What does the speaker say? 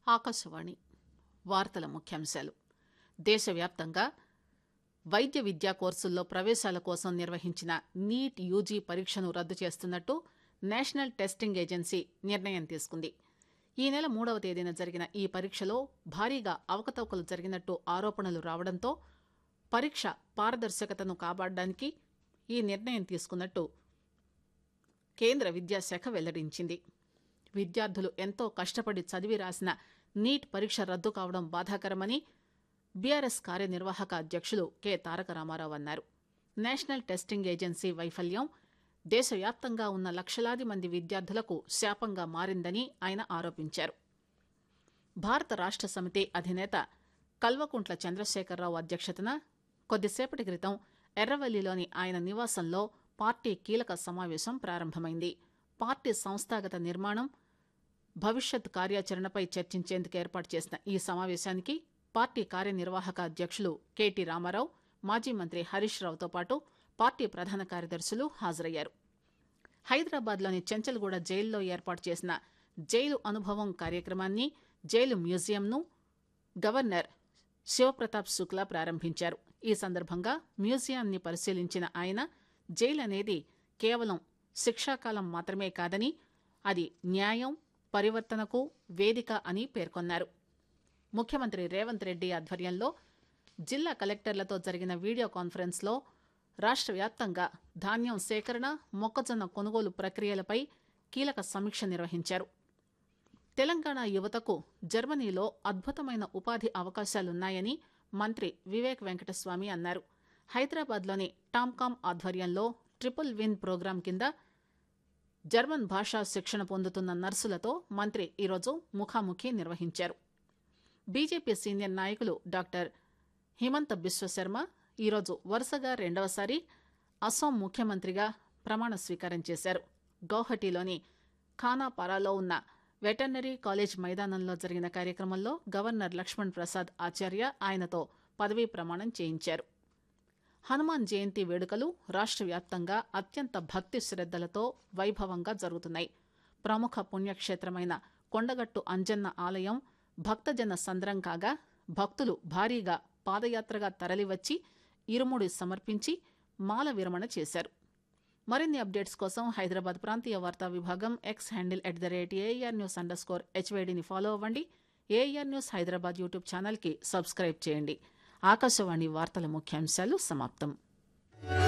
ఆకాశవాణి వార్తల ముఖ్యాంశాలు దేశవ్యాప్తంగా వైద్య విద్యా కోర్సుల్లో ప్రవేశాల కోసం నిర్వహించిన నీట్ యూజీ పరీక్షను రద్దు చేస్తున్నట్టు నేషనల్ టెస్టింగ్ ఏజెన్సీ నిర్ణయం తీసుకుంది ఈ నెల మూడవ తేదీన జరిగిన ఈ పరీక్షలో భారీగా అవకతవకలు జరిగినట్టు ఆరోపణలు రావడంతో పరీక్ష పారదర్శకతను కాపాడడానికి ఈ నిర్ణయం తీసుకున్నట్టు కేంద్ర విద్యాశాఖ వెల్లడించింది విద్యార్థులు ఎంతో కష్టపడి చదివి రాసిన నీట్ పరీక్ష రద్దు కావడం బాధాకరమని బీఆర్ఎస్ కార్యనిర్వాహక అధ్యక్షులు కె తారక రామారావు అన్నారు నేషనల్ టెస్టింగ్ ఏజెన్సీ వైఫల్యం దేశవ్యాప్తంగా ఉన్న లక్షలాది మంది విద్యార్థులకు శాపంగా మారిందని ఆయన ఆరోపించారు భారత రాష్ట సమితి అధినేత కల్వకుంట్ల చంద్రశేఖరరావు అధ్యక్షతన కొద్దిసేపటి క్రితం ఎర్రవల్లిలోని ఆయన నివాసంలో పార్టీ కీలక సమావేశం ప్రారంభమైంది పార్టీ సంస్థాగత నిర్మాణం భవిష్యత్ కార్యాచరణపై చర్చించేందుకు ఏర్పాటు చేసిన ఈ సమావేశానికి పార్టీ కార్యనిర్వాహక అధ్యక్షులు కెటి రామారావు మాజీ మంత్రి హరీష్ రావుతో పాటు పార్టీ ప్రధాన కార్యదర్శులు హాజరయ్యారు హైదరాబాద్లోని చెంచల్గూడ జైల్లో ఏర్పాటు చేసిన జైలు అనుభవం కార్యక్రమాన్ని జైలు మ్యూజియంను గవర్నర్ శివప్రతాప్ శుక్లా ప్రారంభించారు ఈ సందర్భంగా మ్యూజియాన్ని పరిశీలించిన ఆయన జైలు అనేది కేవలం శిక్షాకాలం మాత్రమే కాదని అది న్యాయం పరివర్తనకు వేదిక అని పేర్కొన్నారు ముఖ్యమంత్రి రేవంత్ రెడ్డి ఆధ్వర్యంలో జిల్లా కలెక్టర్లతో జరిగిన వీడియో కాన్ఫరెన్స్లో రాష్ట్ర వ్యాప్తంగా ధాన్యం సేకరణ మొక్కజొన్న కొనుగోలు ప్రక్రియలపై కీలక సమీక్ష నిర్వహించారు తెలంగాణ యువతకు జర్మనీలో అద్భుతమైన ఉపాధి అవకాశాలున్నాయని మంత్రి వివేక్ వెంకటస్వామి అన్నారు హైదరాబాద్లోని టామ్కామ్ ఆధ్వర్యంలో ట్రిపుల్ విన్ ప్రోగ్రాం కింద జర్మన్ భాషా శిక్షణ పొందుతున్న నర్సులతో మంత్రి ఈరోజు ముఖాముఖి నిర్వహించారు బీజేపీ సీనియర్ నాయకులు డాక్టర్ హిమంత బిశ్వశర్మ ఈరోజు వరుసగా రెండవసారి అస్సాం ముఖ్యమంత్రిగా ప్రమాణ స్వీకారం చేశారు గౌహటిలోని ఖానాపారాలో ఉన్న వెటర్నరీ కాలేజ్ మైదానంలో జరిగిన కార్యక్రమంలో గవర్నర్ లక్ష్మణ్ ప్రసాద్ ఆచార్య ఆయనతో పదవీ ప్రమాణం చేయించారు హనుమాన్ జయంతి వేడుకలు రాష్ట్ర వ్యాప్తంగా అత్యంత భక్తి శ్రద్దలతో వైభవంగా జరుగుతున్నాయి ప్రముఖ పుణ్యక్షేత్రమైన కొండగట్టు అంజన్న ఆలయం భక్తజన సంద్రం కాగా భక్తులు భారీగా పాదయాత్రగా తరలివచ్చి ఇరుముడి సమర్పించి మాల విరమణ చేశారు మరిన్ని అప్డేట్స్ కోసం హైదరాబాద్ ప్రాంతీయ వార్తా విభాగం X handle at the rate AR news underscore హెచ్వైడిని ఫాలో అవ్వండి ఏఆర్ న్యూస్ హైదరాబాద్ యూట్యూబ్ ఛానల్కి సబ్స్క్రైబ్ చేయండి ఆకాశవాణి వార్తల ముఖ్యాంశాలు సమాప్తం